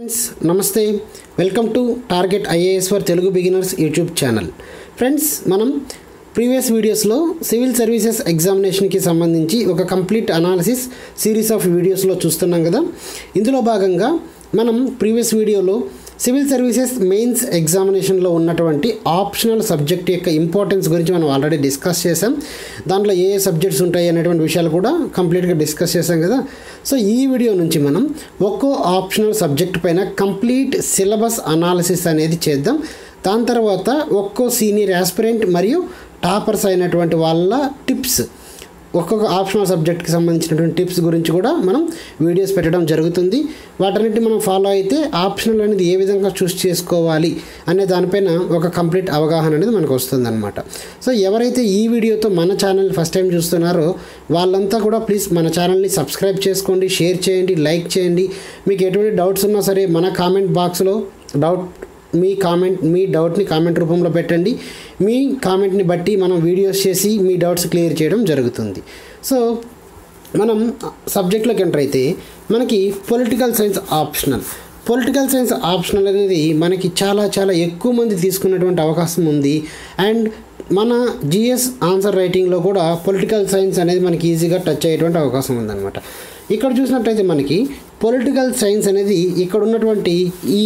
friends namaste welcome to target IAS for Telugu beginners YouTube channel friends మనం previous వీడియోస్లో civil services ఎగ్జామినేషన్కి సంబంధించి ఒక కంప్లీట్ అనాలిసిస్ సిరీస్ ఆఫ్ వీడియోస్లో చూస్తున్నాం కదా ఇందులో భాగంగా మనం ప్రీవియస్ వీడియోలో సివిల్ సర్వీసెస్ మెయిన్స్ ఎగ్జామినేషన్లో ఉన్నటువంటి ఆప్షనల్ సబ్జెక్ట్ యొక్క ఇంపార్టెన్స్ గురించి మనం ఆల్రెడీ డిస్కస్ చేసాం దాంట్లో ఏ ఏ సబ్జెక్ట్స్ ఉంటాయి అనేటువంటి విషయాలు కూడా కంప్లీట్గా డిస్కస్ చేసాం కదా సో ఈ వీడియో నుంచి మనం ఒక్కో ఆప్షనల్ సబ్జెక్ట్ పైన కంప్లీట్ సిలబస్ అనాలిసిస్ అనేది చేద్దాం దాని తర్వాత ఒక్కో సీనియర్ యాస్పిరెంట్ మరియు టాపర్స్ అయినటువంటి వాళ్ళ టిప్స్ ఒక్కొక్క ఆప్షనల్ సబ్జెక్ట్కి సంబంధించినటువంటి టిప్స్ గురించి కూడా మనం వీడియోస్ పెట్టడం జరుగుతుంది వాటన్నిటిని మనం ఫాలో అయితే ఆప్షనల్ అనేది ఏ విధంగా చూస్ చేసుకోవాలి అనే దానిపైన ఒక కంప్లీట్ అవగాహన అనేది మనకు వస్తుందన్నమాట సో ఎవరైతే ఈ వీడియోతో మన ఛానల్ ఫస్ట్ టైం చూస్తున్నారో వాళ్ళంతా కూడా ప్లీజ్ మన ఛానల్ని సబ్స్క్రైబ్ చేసుకోండి షేర్ చేయండి లైక్ చేయండి మీకు ఎటువంటి డౌట్స్ ఉన్నా సరే మన కామెంట్ బాక్స్లో డౌట్ మీ కామెంట్ మీ డౌట్ని కామెంట్ రూపంలో పెట్టండి మీ కామెంట్ని బట్టి మనం వీడియోస్ చేసి మీ డౌట్స్ క్లియర్ చేయడం జరుగుతుంది సో మనం సబ్జెక్ట్లోకి ఎంటర్ అయితే మనకి political science optional political science optional అనేది మనకి చాలా చాలా ఎక్కువ మంది తీసుకున్నటువంటి అవకాశం ఉంది అండ్ మన జిఎస్ ఆన్సర్ రైటింగ్లో కూడా పొలిటికల్ సైన్స్ అనేది మనకి ఈజీగా టచ్ అయ్యేటువంటి అవకాశం ఉందన్నమాట ఇక్కడ చూసినట్టయితే మనకి పొలిటికల్ సైన్స్ అనేది ఇక్కడ ఉన్నటువంటి ఈ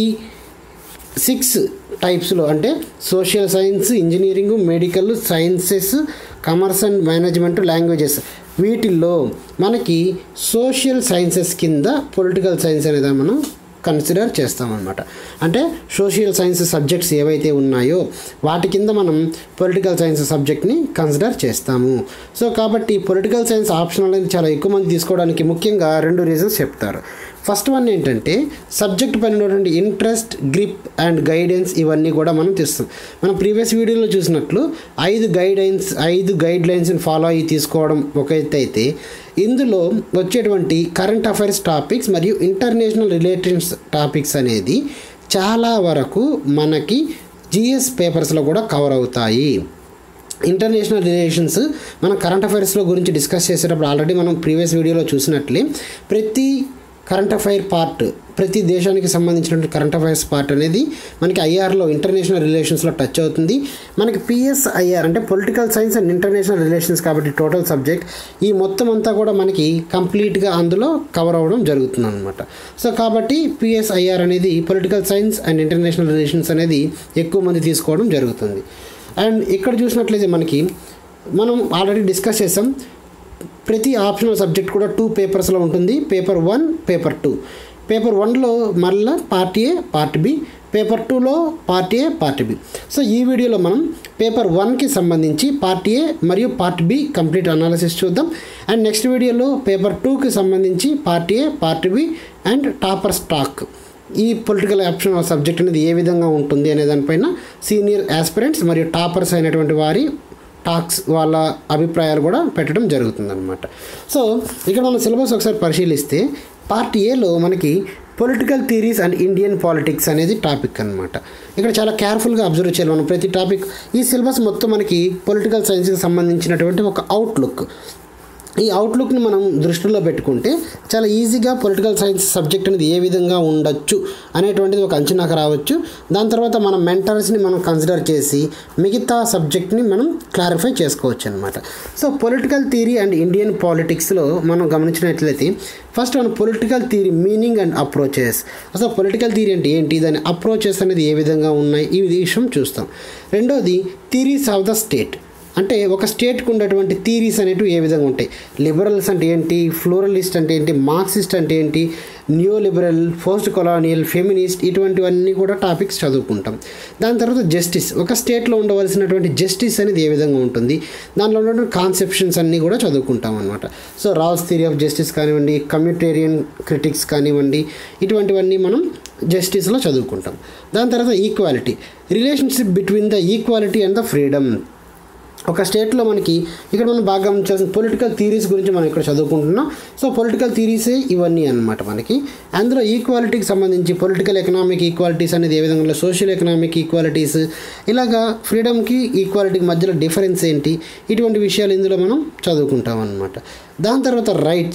సిక్స్ టైప్స్లో అంటే social science engineering medical sciences commerce and management languages వీటిల్లో మనకి సోషల్ సైన్సెస్ కింద పొలిటికల్ సైన్స్ అనేది మనం కన్సిడర్ చేస్తామన్నమాట అంటే సోషల్ సైన్స్ సబ్జెక్ట్స్ ఏవైతే ఉన్నాయో వాటి కింద మనం పొలిటికల్ సైన్స్ సబ్జెక్ట్ని కన్సిడర్ చేస్తాము సో కాబట్టి పొలిటికల్ సైన్స్ ఆప్షన్ అనేది చాలా ఎక్కువ మంది తీసుకోవడానికి ముఖ్యంగా రెండు రీజన్స్ చెప్తారు ఫస్ట్ వన్ ఏంటంటే సబ్జెక్ట్ పైన ఉన్నటువంటి ఇంట్రెస్ట్ గ్రిప్ అండ్ గైడెన్స్ ఇవన్నీ కూడా మనం తీస్తాం మనం ప్రీవియస్ వీడియోలో చూసినట్లు ఐదు గైడెన్స్ ఐదు గైడ్ లైన్స్ని ఫాలో అయ్యి తీసుకోవడం ఒక ఎత్తు అయితే ఇందులో వచ్చేటువంటి కరెంట్ అఫైర్స్ టాపిక్స్ మరియు ఇంటర్నేషనల్ రిలేషన్స్ టాపిక్స్ అనేది చాలా వరకు మనకి జిఎస్ పేపర్స్లో కూడా కవర్ అవుతాయి ఇంటర్నేషనల్ రిలేషన్స్ మనం కరెంట్ అఫైర్స్లో గురించి డిస్కస్ చేసేటప్పుడు ఆల్రెడీ మనం ప్రీవియస్ వీడియోలో చూసినట్లే ప్రతి కరెంట్ అఫైర్ పార్ట్ ప్రతి దేశానికి సంబంధించినటువంటి కరెంట్ అఫైర్స్ పార్ట్ అనేది మనకి ఐఆర్లో ఇంటర్నేషనల్ రిలేషన్స్లో టచ్ అవుతుంది మనకి పిఎస్ఐఆర్ అంటే political science and international relations కాబట్టి టోటల్ సబ్జెక్ట్ ఈ మొత్తం అంతా కూడా మనకి కంప్లీట్గా అందులో కవర్ అవ్వడం జరుగుతుంది అనమాట సో కాబట్టి పిఎస్ఐఆర్ అనేది political science and international relations అనేది ఎక్కువ మంది తీసుకోవడం జరుగుతుంది అండ్ ఇక్కడ చూసినట్లయితే మనకి మనం ఆల్రెడీ డిస్కస్ చేసాం ప్రతి ఆప్షనల్ సబ్జెక్ట్ కూడా టూ పేపర్స్లో ఉంటుంది paper one paper two paper వన్లో మళ్ళీ part A part B paper టూలో part A part B so ఈ వీడియోలో మనం పేపర్ వన్కి సంబంధించి పార్ట్ ఏ మరియు పార్ట్ బి కంప్లీట్ అనాలిసిస్ చూద్దాం అండ్ నెక్స్ట్ వీడియోలో పేపర్ టూకి సంబంధించి part A part B and topper stack ఈ పొలిటికల్ ఆప్షన్ సబ్జెక్ట్ అనేది ఏ విధంగా ఉంటుంది అనే దానిపైన సీనియర్ ఆస్పిరెంట్స్ మరియు టాపర్స్ అయినటువంటి వారి టాక్స్ వాళ్ళ అభిప్రాయాలు కూడా పెట్టడం జరుగుతుందన్నమాట సో ఇక్కడ మనం సిలబస్ ఒకసారి పరిశీలిస్తే పార్ట్ ఏలో మనకి political theories and Indian politics అనేది టాపిక్ అనమాట ఇక్కడ చాలా కేర్ఫుల్గా అబ్జర్వ్ చేయాలి మనం ప్రతి టాపిక్ ఈ సిలబస్ మొత్తం మనకి పొలిటికల్ సైన్స్కి సంబంధించినటువంటి ఒక అవుట్లుక్ ఈ అవుట్లుక్ని మనం దృష్టిలో పెట్టుకుంటే చాలా ఈజీగా పొలిటికల్ సైన్స్ సబ్జెక్ట్ అనేది ఏ విధంగా ఉండొచ్చు అనేటువంటిది ఒక అంచనాకు రావచ్చు దాని తర్వాత మన మెంటర్స్ని మనం కన్సిడర్ చేసి మిగతా సబ్జెక్ట్ని మనం క్లారిఫై చేసుకోవచ్చు అనమాట so political theory and Indian పాలిటిక్స్లో మనం గమనించినట్లయితే ఫస్ట్ మన political theory meaning and approaches అసలు పొలిటికల్ థియరీ అంటే ఏంటి దాని అప్రోచెస్ అనేది ఏ విధంగా ఉన్నాయి ఈ విషయం చూస్తాం రెండోది థియరీస్ ఆఫ్ ద స్టేట్ అంటే ఒక స్టేట్కి ఉన్నటువంటి థీరీస్ అనేటివి ఏ విధంగా ఉంటాయి లిబరల్స్ అంటే ఏంటి ఫ్లోరలిస్ట్ అంటే ఏంటి మార్క్సిస్ట్ అంటే ఏంటి new liberal post colonial feminist ఇటువంటివన్నీ కూడా టాపిక్స్ చదువుకుంటాం దాని తర్వాత జస్టిస్ ఒక స్టేట్లో ఉండవలసినటువంటి జస్టిస్ అనేది ఏ విధంగా ఉంటుంది దానిలో ఉన్నటువంటి కాన్సెప్షన్స్ అన్నీ కూడా చదువుకుంటాం అనమాట so Rawls theory of justice కానివ్వండి కమ్యూటేరియన్ క్రిటిక్స్ కానివ్వండి ఇటువంటివన్నీ మనం జస్టిస్లో చదువుకుంటాం దాని తర్వాత equality relationship between the equality and the freedom ఒక స్టేట్లో మనకి ఇక్కడ మనం బాగా గమనించాల్సిన పొలిటికల్ థీరీస్ గురించి మనం ఇక్కడ చదువుకుంటున్నాం సో పొలిటికల్ థీరీసే ఇవన్నీ అనమాట మనకి అందులో ఈక్వాలిటీకి సంబంధించి పొలిటికల్ ఎకనామిక్ ఈక్వాలిటీస్ అనేది ఏ విధంగా సోషల్ ఎకనామిక్ ఈక్వాలిటీస్ ఇలాగా ఫ్రీడమ్కి ఈక్వాలిటీకి మధ్యలో డిఫరెన్స్ ఏంటి ఇటువంటి విషయాలు ఇందులో మనం చదువుకుంటాం అనమాట దాని తర్వాత రైట్స్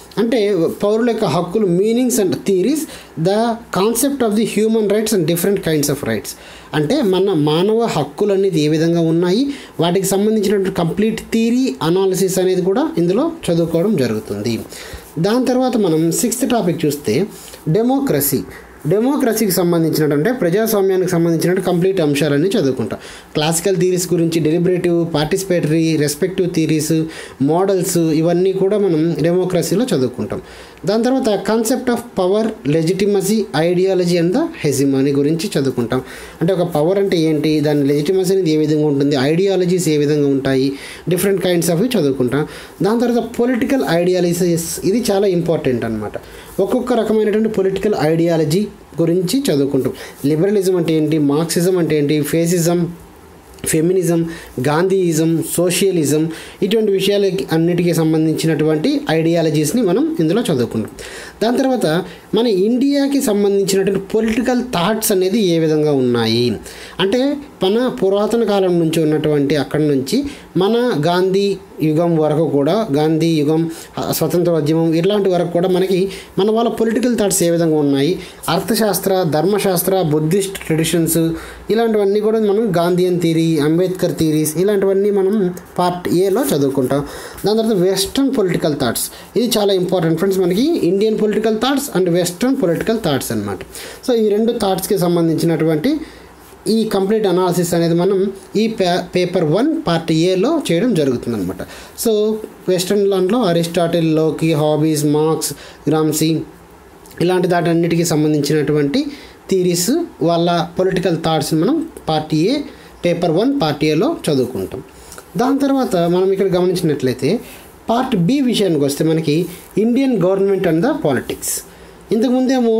అంటే పౌరుల యొక్క హక్కులు meanings and theories the concept of the human rights and different kinds of rights అంటే మన మానవ హక్కులు అనేది ఏ విధంగా ఉన్నాయి వాటికి సంబంధించినటువంటి కంప్లీట్ థీరీ అనాలిసిస్ అనేది కూడా ఇందులో చదువుకోవడం జరుగుతుంది దాని తర్వాత మనం సిక్స్త్ టాపిక్ చూస్తే డెమోక్రసీ డెమోక్రసీకి సంబంధించినటువంటి ప్రజాస్వామ్యానికి సంబంధించిన కంప్లీట్ అంశాలన్నీ చదువుకుంటాం క్లాసికల్ థీరీస్ గురించి deliberative participatory respective theories models ఇవన్నీ కూడా మనం డెమోక్రసీలో చదువుకుంటాం దాని తర్వాత concept of power legitimacy ideology and the hegemony గురించి చదువుకుంటాం అంటే ఒక పవర్ అంటే ఏంటి దాని లెజిటిమసీ అనేది ఏ విధంగా ఉంటుంది ఐడియాలజీస్ ఏ విధంగా ఉంటాయి డిఫరెంట్ కైండ్స్ ఆఫ్ చదువుకుంటాం దాని తర్వాత పొలిటికల్ ఐడియాలజీస్ ఇది చాలా ఇంపార్టెంట్ అనమాట ఒక్కొక్క రకమైనటువంటి పొలిటికల్ ఐడియాలజీ గురించి చదువుకుంటాం లిబరలిజం అంటే ఏంటి మార్క్సిజం అంటే ఏంటి ఫేసిజం ఫెమినిజం గాంధీయిజం సోషియలిజం ఇటువంటి విషయాలకి అన్నిటికీ సంబంధించినటువంటి ఐడియాలజీస్ని మనం ఇందులో చదువుకుంటాం దాని తర్వాత మన ఇండియాకి సంబంధించినటువంటి పొలిటికల్ థాట్స్ అనేది ఏ విధంగా ఉన్నాయి అంటే మన పురాతన కాలం నుంచి ఉన్నటువంటి అక్కడి నుంచి మన గాంధీ యుగం వరకు కూడా గాంధీ యుగం స్వతంత్రోద్యమం ఇట్లాంటి వరకు కూడా మనకి మన వాళ్ళ పొలిటికల్ థాట్స్ ఏ విధంగా ఉన్నాయి అర్థశాస్త్ర ధర్మశాస్త్ర బుద్ధిస్ట్ ట్రెడిషన్స్ ఇలాంటివన్నీ కూడా మనం గాంధీయన్ థీరీ అంబేద్కర్ థీరీస్ ఇలాంటివన్నీ మనం పార్ట్ ఏలో చదువుకుంటాం దాని తర్వాత వెస్ట్రన్ పొలిటికల్ థాట్స్ ఇది చాలా ఇంపార్టెంట్ ఫ్రెండ్స్ మనకి Indian political thoughts and western political thoughts అనమాట సో ఈ రెండు థాట్స్కి సంబంధించినటువంటి ఈ కంప్లీట్ అనాలిసిస్ అనేది మనం ఈ పే పేపర్ వన్ పార్ట్ ఏలో చేయడం జరుగుతుంది అనమాట సో వెస్ట్రన్ దాంట్లో అరిస్టాటిల్ లోకి హాబీస్ మార్క్స్ గ్రామ్సీ ఇలాంటి దాటన్నిటికీ సంబంధించినటువంటి థీరీస్ వాళ్ళ పొలిటికల్ థాట్స్ని మనం part A paper one part ఏలో చదువుకుంటాం దాని తర్వాత మనం ఇక్కడ గమనించినట్లయితే పార్ట్ బి విషయానికి వస్తే మనకి Indian government and the politics ఇంతకుముందేమో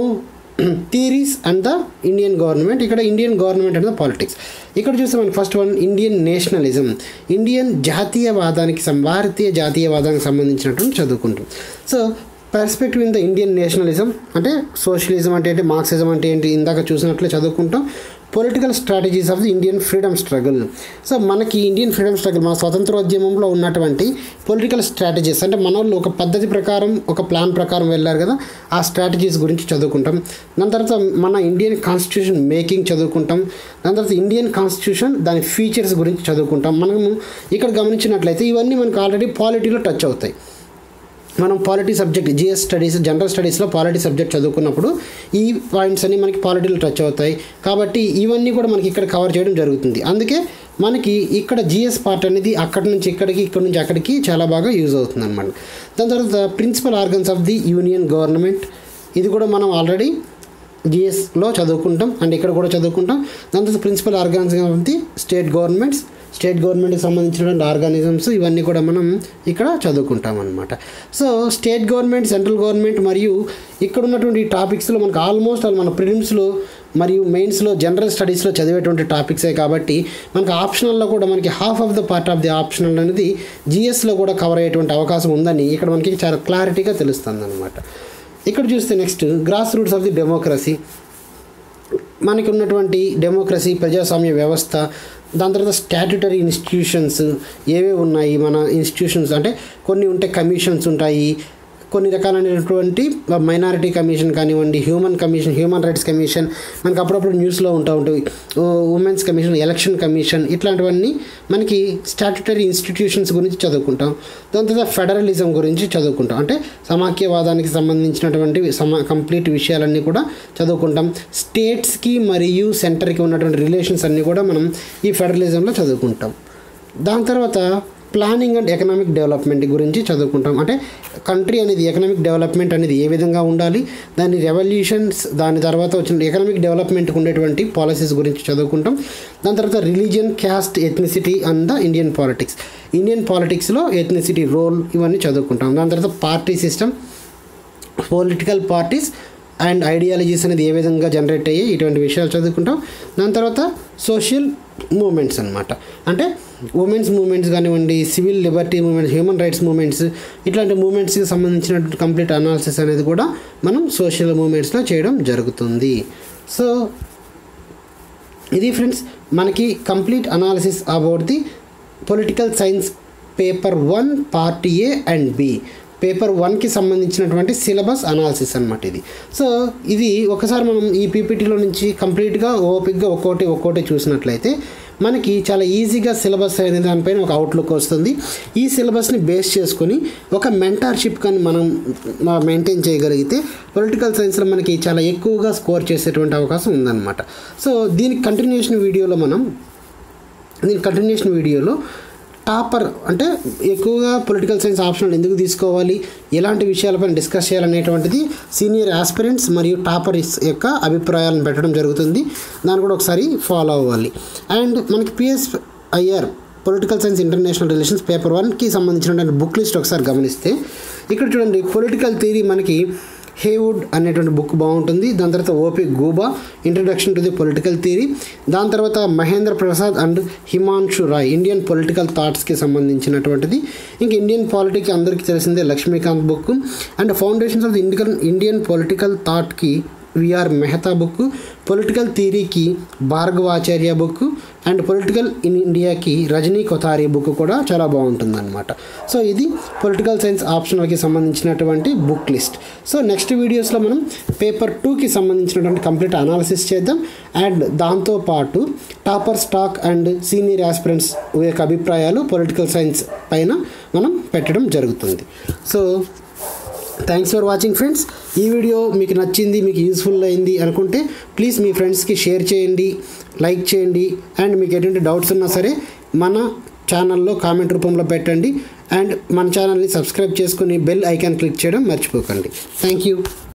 theories and the Indian government ఇక్కడ Indian government and the politics ఇక్కడ చూస్తే మనకి first one Indian nationalism Indian జాతీయవాదానికి సం భారతీయ జాతీయవాదానికి సంబంధించినటువంటి చదువుకుంటాం so perspective in the Indian nationalism అంటే సోషలిజం అంటే ఏంటి మార్క్సిజం అంటే ఏంటి ఇందాక చూసినట్లే చదువుకుంటాం political strategies of the Indian freedom struggle so మనకి ఇండియన్ ఫ్రీడమ్ స్ట్రగుల్ మన స్వతంత్రోద్యమంలో ఉన్నటువంటి పొలిటికల్ స్ట్రాటజీస్ అంటే మన వాళ్ళు ఒక పద్ధతి ప్రకారం ఒక ప్లాన్ ప్రకారం వెళ్ళారు కదా ఆ స్ట్రాటజీస్ గురించి చదువుకుంటాం దాని తర్వాత మన ఇండియన్ కాన్స్టిట్యూషన్ మేకింగ్ చదువుకుంటాం దాని తర్వాత ఇండియన్ కాన్స్టిట్యూషన్ దాని ఫీచర్స్ గురించి చదువుకుంటాం మనము ఇక్కడ గమనించినట్లయితే ఇవన్నీ మనకు ఆల్రెడీ పాలిటీలో టచ్ అవుతాయి మనం polity subject GS studies general స్టడీస్లో పాలిటీ సబ్జెక్ట్ చదువుకున్నప్పుడు ఈ పాయింట్స్ అన్ని మనకి పాలిటీలో టచ్ అవుతాయి కాబట్టి ఇవన్నీ కూడా మనకి ఇక్కడ కవర్ చేయడం జరుగుతుంది అందుకే మనకి ఇక్కడ జిఎస్ పార్ట్ అనేది అక్కడి నుంచి ఇక్కడికి ఇక్కడ నుంచి అక్కడికి చాలా బాగా యూజ్ అవుతుంది అనమాట దాని తర్వాత principal organs of the union government ఇది కూడా మనం ఆల్రెడీ జిఎస్లో చదువుకుంటాం అండ్ ఇక్కడ కూడా చదువుకుంటాం దాని తర్వాత principal organs of the state governments state గవర్నమెంట్కి సంబంధించినటువంటి ఆర్గానిజమ్స్ ఇవన్నీ కూడా మనం ఇక్కడ చదువుకుంటాం అనమాట so state government central government మరియు ఇక్కడ ఉన్నటువంటి టాపిక్స్లో మనకు ఆల్మోస్ట్ మన ప్రిలిమ్స్లో మరియు మెయిన్స్లో జనరల్ స్టడీస్లో చదివేటువంటి టాపిక్సే కాబట్టి మనకు ఆప్షనల్లో కూడా మనకి half of the part of the optional అనేది జిఎస్లో కూడా కవర్ అయ్యేటువంటి అవకాశం ఉందని ఇక్కడ మనకి చాలా క్లారిటీగా తెలుస్తుంది అనమాట ఇక్కడ చూస్తే next grass roots of the democracy మనకి ఉన్నటువంటి డెమోక్రసీ ప్రజాస్వామ్య వ్యవస్థ దాని తర్వాత స్టాట్యుటరీ ఇన్స్టిట్యూషన్స్ ఏవే ఉన్నాయి మన ఇన్స్టిట్యూషన్స్ అంటే కొన్ని ఉంటే కమిషన్స్ ఉంటాయి కొన్ని రకాలైనటువంటి మైనారిటీ కమిషన్ కానివ్వండి human commission human rights commission మనకు అప్పుడప్పుడు న్యూస్లో ఉంటా ఉంటుంది ఉమెన్స్ కమిషన్ ఎలక్షన్ కమిషన్ ఇట్లాంటివన్నీ మనకి స్టాట్యుటరీ ఇన్స్టిట్యూషన్స్ గురించి చదువుకుంటాం దాని తర్వాత ఫెడరలిజం గురించి చదువుకుంటాం అంటే సమాఖ్యవాదానికి సంబంధించినటువంటి సమా కంప్లీట్ విషయాలన్నీ కూడా చదువుకుంటాం స్టేట్స్కి మరియు సెంటర్కి ఉన్నటువంటి రిలేషన్స్ అన్నీ కూడా మనం ఈ ఫెడరలిజంలో చదువుకుంటాం దాని తర్వాత ప్లానింగ్ అండ్ ఎకనామిక్ డెవలప్మెంట్ గురించి చదువుకుంటాం అంటే కంట్రీ అనేది ఎకనామిక్ డెవలప్మెంట్ అనేది ఏ విధంగా ఉండాలి దాని రెవల్యూషన్స్ దాని తర్వాత వచ్చిన ఎకనామిక్ డెవలప్మెంట్కి ఉండేటువంటి పాలసీస్ గురించి చదువుకుంటాం దాని తర్వాత religion caste ethnicity and the Indian politics Indian పాలిటిక్స్లో ఎథ్నిసిటీ రోల్ ఇవన్నీ చదువుకుంటాం దాని తర్వాత party system political parties and ideologies అనేది ఏ విధంగా జనరేట్ అయ్యాయి ఇటువంటి విషయాలు చదువుకుంటాం దాని తర్వాత సోషల్ మూమెంట్స్ అనమాట అంటే ఉమెన్స్ మూమెంట్స్ కానివ్వండి civil liberty movements human rights movements ఇట్లాంటి మూమెంట్స్కి సంబంధించిన కంప్లీట్ అనాలిసిస్ అనేది కూడా మనం సోషల్ మూమెంట్స్లో చేయడం జరుగుతుంది సో ఇది ఫ్రెండ్స్ మనకి complete analysis about the political science paper one part A and B paper వన్కి సంబంధించినటువంటి సిలబస్ అనాలిసిస్ అనమాట ఇది సో ఇది ఒకసారి మనం ఈ పీపీటీలో నుంచి కంప్లీట్గా ఓపిక్గా ఒక్కోటి ఒక్కోటి చూసినట్లయితే మనకి చాలా ఈజీగా సిలబస్ అనే దానిపైన ఒక అవుట్లుక్ వస్తుంది ఈ సిలబస్ని బేస్ చేసుకొని ఒక మెంటార్షిప్ కానీ మనం మెయింటైన్ చేయగలిగితే పొలిటికల్ సైన్స్లో మనకి చాలా ఎక్కువగా స్కోర్ చేసేటువంటి అవకాశం ఉందన్నమాట సో దీనికి కంటిన్యూషన్ వీడియోలో మనం దీని కంటిన్యూషన్ వీడియోలో టాపర్ అంటే ఎక్కువగా పొలిటికల్ సైన్స్ ఆప్షనల్ ఎందుకు తీసుకోవాలి ఎలాంటి విషయాలపైన డిస్కస్ చేయాలనేటువంటిది సీనియర్ ఆస్పిరెంట్స్ మరియు టాపర్ యొక్క అభిప్రాయాలను పెట్టడం జరుగుతుంది దాన్ని కూడా ఒకసారి ఫాలో అవ్వాలి అండ్ మనకి PS IR political science international relations paper వన్కి సంబంధించినటువంటి బుక్ లిస్ట్ ఒకసారి గమనిస్తే ఇక్కడ చూడండి పొలిటికల్ థియరీ మనకి హేవుడ్ అనేటువంటి బుక్ బాగుంటుంది దాని తర్వాత OP Gauba introduction to the political theory దాని తర్వాత Mahendra Prasad and Himanshu Roy Indian political థాట్స్కి సంబంధించినటువంటిది ఇంక ఇండియన్ పాలిటిక్స్ అందరికీ తెలిసిందే Laxmikanth book and foundations of the Indian Indian political థాట్కి విఆర్ మెహతా బుక్ పొలిటికల్ థియరీకి Bhargavacharya book and political in ఇండియాకి రజనీ కొతారి బుక్ కూడా చాలా బాగుంటుందన్నమాట సో ఇది పొలిటికల్ సైన్స్ ఆప్షనల్కి సంబంధించినటువంటి బుక్ లిస్ట్ సో నెక్స్ట్ వీడియోస్లో మనం పేపర్ టూకి సంబంధించినటువంటి కంప్లీట్ అనాలిసిస్ చేద్దాం అండ్ దాంతోపాటు topper stack and senior aspirants యొక్క అభిప్రాయాలు పొలిటికల్ సైన్స్ పైన మనం పెట్టడం జరుగుతుంది so thanks for watching friends ఈ వీడియో మీకు నచ్చింది మీకు యూస్ఫుల్ అయింది అనుకుంటే ప్లీజ్ మీ ఫ్రెండ్స్కి షేర్ చేయండి లైక్ చేయండి అండ్ మీకు ఎటువంటి డౌట్స్ ఉన్నా సరే మన ఛానల్లో కామెంట్ రూపంలో పెట్టండి అండ్ మన ఛానల్ని సబ్స్క్రైబ్ చేసుకుని బెల్ ఐకాన్ క్లిక్ చేయడం మర్చిపోకండి థ్యాంక్ యూ